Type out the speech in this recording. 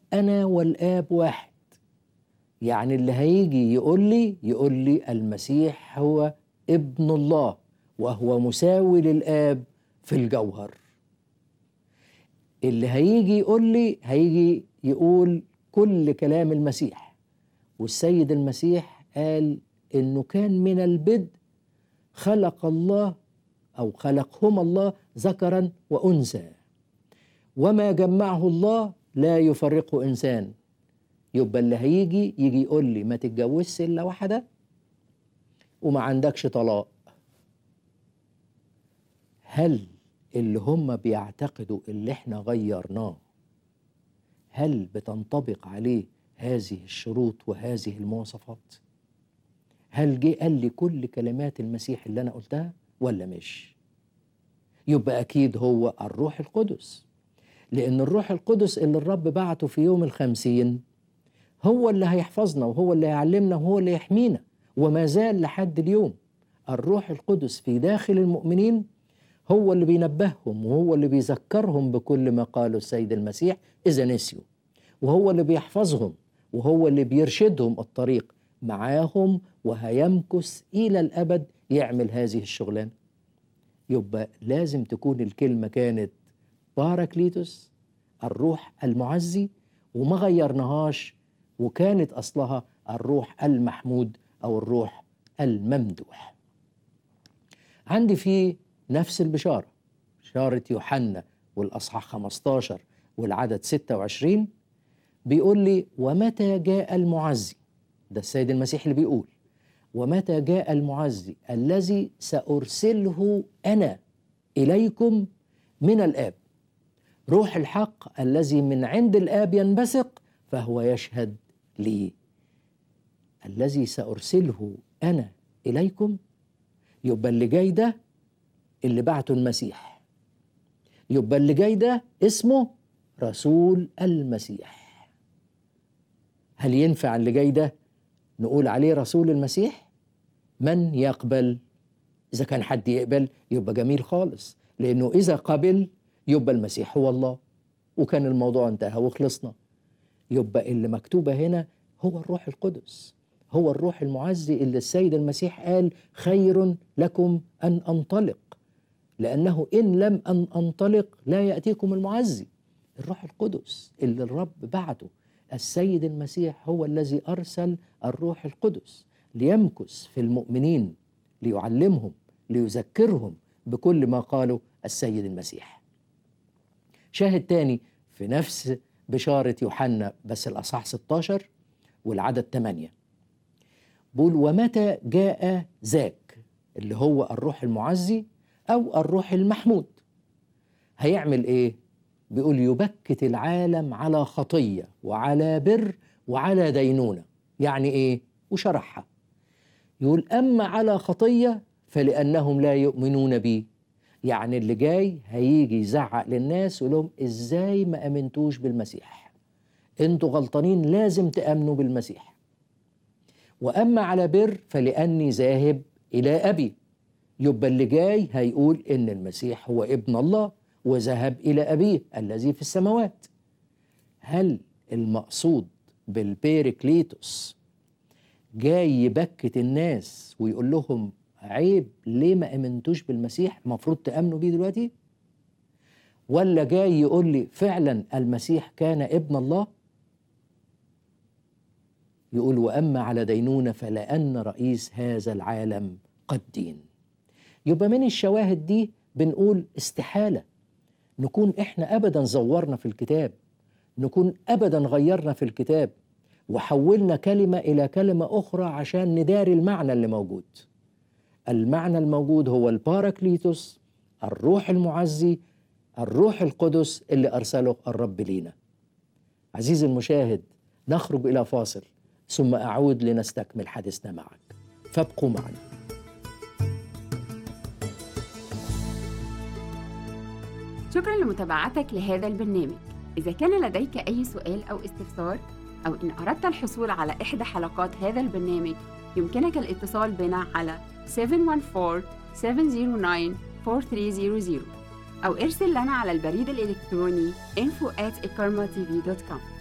أنا والآب واحد يعني اللي هيجي يقول لي يقول لي المسيح هو ابن الله وهو مساوي للآب في الجوهر اللي هيجي يقول لي هيجي يقول كل كلام المسيح والسيد المسيح قال انه كان من البدء خلق الله او خلقهما الله ذكرا وانثى وما جمعه الله لا يفرقه انسان يبقى اللي هيجي يجي يقول لي ما تتجوزش الا واحده وما عندكش طلاق هل اللي هم بيعتقدوا اللي احنا غيرناه هل بتنطبق عليه هذه الشروط وهذه المواصفات هل جه قال لي كل كلمات المسيح اللي انا قلتها ولا مش يبقى اكيد هو الروح القدس لان الروح القدس اللي الرب بعته في يوم الخمسين هو اللي هيحفظنا وهو اللي هيعلمنا وهو اللي يحمينا وما زال لحد اليوم الروح القدس في داخل المؤمنين هو اللي بينبههم وهو اللي بيذكرهم بكل ما قاله السيد المسيح إذا نسيوا وهو اللي بيحفظهم وهو اللي بيرشدهم الطريق معاهم وهيمكث إلى الأبد يعمل هذه الشغلانة يبقى لازم تكون الكلمة كانت باراكليتوس الروح المعزي وما غيرناهاش وكانت أصلها الروح المحمود أو الروح الممدوح عندي في نفس البشارة بشارة يوحنا والأصحاح 15 والعدد 26 بيقول لي ومتى جاء المعزي ده السيد المسيح اللي بيقول ومتى جاء المعزي الذي سأرسله أنا إليكم من الآب روح الحق الذي من عند الآب ينبثق فهو يشهد لي الذي سأرسله أنا إليكم يبقى اللي جاي ده اللي بعته المسيح يبقى اللي جاي ده اسمه رسول المسيح هل ينفع اللي جاي ده نقول عليه رسول المسيح من يقبل اذا كان حد يقبل يبقى جميل خالص لانه اذا قبل يبقى المسيح هو الله وكان الموضوع انتهى وخلصنا يبقى اللي مكتوبه هنا هو الروح القدس هو الروح المعزي اللي السيد المسيح قال خير لكم ان انطلق لانه ان لم ان انطلق لا ياتيكم المعزي الروح القدس اللي الرب بعته السيد المسيح هو الذي ارسل الروح القدس ليمكث في المؤمنين ليعلمهم ليذكرهم بكل ما قاله السيد المسيح شاهد تاني في نفس بشارة يوحنا بس الأصحاح 16 والعدد 8 بقول ومتى جاء ذاك اللي هو الروح المعزي أو الروح المحمود هيعمل إيه؟ بيقول يبكت العالم على خطية وعلى بر وعلى دينونة يعني إيه؟ وشرحها يقول أما على خطية فلأنهم لا يؤمنون بي يعني اللي جاي هيجي يزعق للناس ويقول لهم إزاي ما أمنتوش بالمسيح انتوا غلطانين لازم تأمنوا بالمسيح وأما على بر فلأني ذاهب إلى أبي يبقى اللي جاي هيقول إن المسيح هو ابن الله وذهب إلى أبيه الذي في السماوات هل المقصود بالبيريكليتوس جاي يبكت الناس ويقول لهم عيب ليه ما امنتوش بالمسيح المفروض تامنوا بيه دلوقتي ولا جاي يقول لي فعلا المسيح كان ابن الله يقول واما على دينونه فلان رئيس هذا العالم قد دين يبقى من الشواهد دي بنقول استحاله نكون احنا ابدا زورنا في الكتاب نكون ابدا غيرنا في الكتاب وحولنا كلمه الى كلمه اخرى عشان نداري المعنى اللي موجود المعنى الموجود هو الباراكليتوس الروح المعزي الروح القدس اللي ارسله الرب لينا عزيزي المشاهد نخرج الى فاصل ثم اعود لنستكمل حديثنا معك فابقوا معنا شكرا لمتابعتك لهذا البرنامج إذا كان لديك أي سؤال أو استفسار أو إن أردت الحصول على إحدى حلقات هذا البرنامج يمكنك الاتصال بنا على 714-709-4300 أو ارسل لنا على البريد الإلكتروني info at